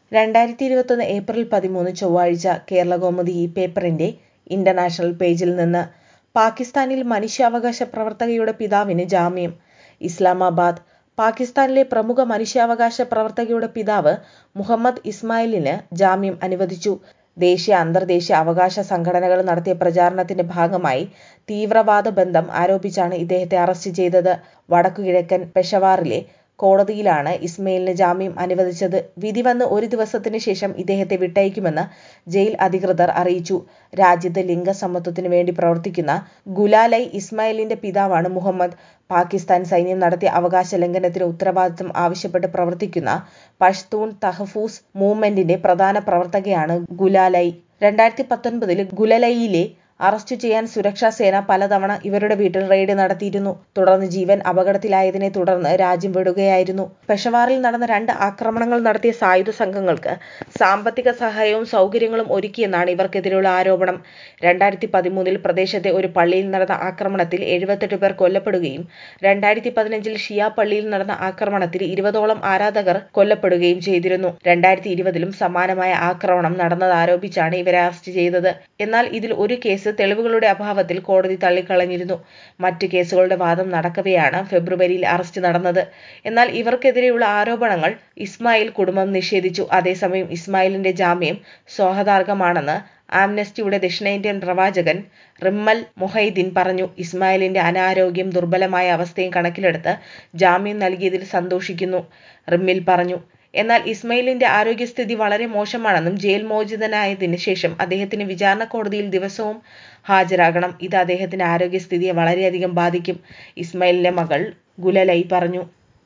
രണ്ടായിരത്തി ഇരുപത്തൊന്ന് ഏപ്രിൽ പതിമൂന്ന് ചൊവ്വാഴ്ച കേരളകൗമുദി ഈ പേപ്പറിന്റെ ഇന്റർനാഷണൽ പേജിൽ നിന്ന് പാകിസ്ഥാനിൽ മനുഷ്യാവകാശ പ്രവർത്തകയുടെ പിതാവിന് ജാമ്യം ഇസ്ലാമാബാദ് പാകിസ്ഥാനിലെ പ്രമുഖ മനുഷ്യാവകാശ പ്രവർത്തകയുടെ പിതാവ് മുഹമ്മദ് ഇസ്മായിലിന് ജാമ്യം അനുവദിച്ചു. ദേശീയ അന്തർദേശീയ അവകാശ സംഘടനകൾ നടത്തിയ പ്രചാരണത്തിന്റെ ഭാഗമായി തീവ്രവാദ ബന്ധം ആരോപിച്ചാണ് ഇദ്ദേഹത്തെ അറസ്റ്റ് ചെയ്തത്. വടക്കുകിഴക്കൻ പെഷവാറിലെ കോടതിയിലാണ് ഇസ്മായിലിന് ജാമ്യം അനുവദിച്ചത്. വിധി വന്ന് ഒരു ദിവസത്തിന് ശേഷം ഇദ്ദേഹത്തെ വിട്ടയക്കുമെന്ന് ജയിൽ അധികൃതർ അറിയിച്ചു. രാജ്യത്ത് ലിംഗസമത്വത്തിന് വേണ്ടി പ്രവർത്തിക്കുന്ന ഗുലാലൈ ഇസ്മായിലിന്റെ പിതാവാണ് മുഹമ്മദ്. പാകിസ്ഥാൻ സൈന്യം നടത്തിയ അവകാശ ലംഘനത്തിന് ഉത്തരവാദിത്തം ആവശ്യപ്പെട്ട് പ്രവർത്തിക്കുന്ന പഷ്തൂൺ തഹഫൂസ് മൂവ്മെന്റിന്റെ പ്രധാന പ്രവർത്തകയാണ് ഗുലാലൈ. രണ്ടായിരത്തി പത്തൊൻപതിൽ ഗുലലയിലെ അറസ്റ്റ് ചെയ്യാൻ സുരക്ഷാ സേന പലതവണ ഇവരുടെ വീട്ടിൽ റെയ്ഡ് നടത്തിയിരുന്നു. തുടർന്ന് ജീവൻ അപകടത്തിലായതിനെ തുടർന്ന് രാജ്യം വിടുകയായിരുന്നു. പെഷവാറിൽ നടന്ന രണ്ട് ആക്രമണങ്ങൾ നടത്തിയ സായുധ സംഘങ്ങൾക്ക് സാമ്പത്തിക സഹായവും സൗകര്യങ്ങളും ഒരുക്കിയെന്നാണ് ഇവർക്കെതിരെയുള്ള ആരോപണം. രണ്ടായിരത്തി പതിമൂന്നിൽ പ്രദേശത്തെ ഒരു പള്ളിയിൽ നടന്ന ആക്രമണത്തിൽ എഴുപത്തെട്ട് പേർ കൊല്ലപ്പെടുകയും രണ്ടായിരത്തി പതിനഞ്ചിൽ ഷിയ പള്ളിയിൽ നടന്ന ആക്രമണത്തിൽ ഇരുപതോളം ആരാധകർ കൊല്ലപ്പെടുകയും ചെയ്തിരുന്നു. രണ്ടായിരത്തി ഇരുപതിലും സമാനമായ ആക്രമണം നടന്നതാരോപിച്ചാണ് ഇവരെ അറസ്റ്റ് ചെയ്തത്. എന്നാൽ ഇതിൽ ഒരു കേസ് തെളിവുകളുടെ അഭാവത്തിൽ കോടതി തള്ളിക്കളഞ്ഞിരുന്നു. മറ്റു കേസുകളുടെ വാദം നടക്കവെയാണ് ഫെബ്രുവരിയിൽ അറസ്റ്റ് നടന്നത്. എന്നാൽ ഇവർക്കെതിരെയുള്ള ആരോപണങ്ങൾ ഇസ്മായിൽ കുടുംബം നിഷേധിച്ചു. അതേസമയം ഇസ്മായിലിന്റെ ജാമ്യം സ്വാഗതാർഹമാണെന്ന് ആംനസ്റ്റിയുടെ ദക്ഷിണേന്ത്യൻ പ്രവാചകൻ റിമ്മൽ മൊഹൈദ്ദീൻ പറഞ്ഞു. ഇസ്മായിലിന്റെ അനാരോഗ്യവും ദുർബലമായ അവസ്ഥയും കണക്കിലെടുത്ത് ജാമ്യം നൽകിയതിൽ സന്തോഷിക്കുന്നു, റിമ്മിൽ പറഞ്ഞു. എന്നാൽ ഇസ്മായിലിന്റെ ആരോഗ്യസ്ഥിതി വളരെ മോശമാണെന്നും ജയിൽ മോചിതനായതിന് ശേഷം അദ്ദേഹത്തിന് വിചാരണക്കോടതിയിൽ ദിവസവും ഹാജരാകണം. ഇത് അദ്ദേഹത്തിന്റെ ആരോഗ്യസ്ഥിതിയെ വളരെയധികം ബാധിക്കും, ഇസ്മായിലിന്റെ മകൾ ഗുലലൈ പറഞ്ഞു.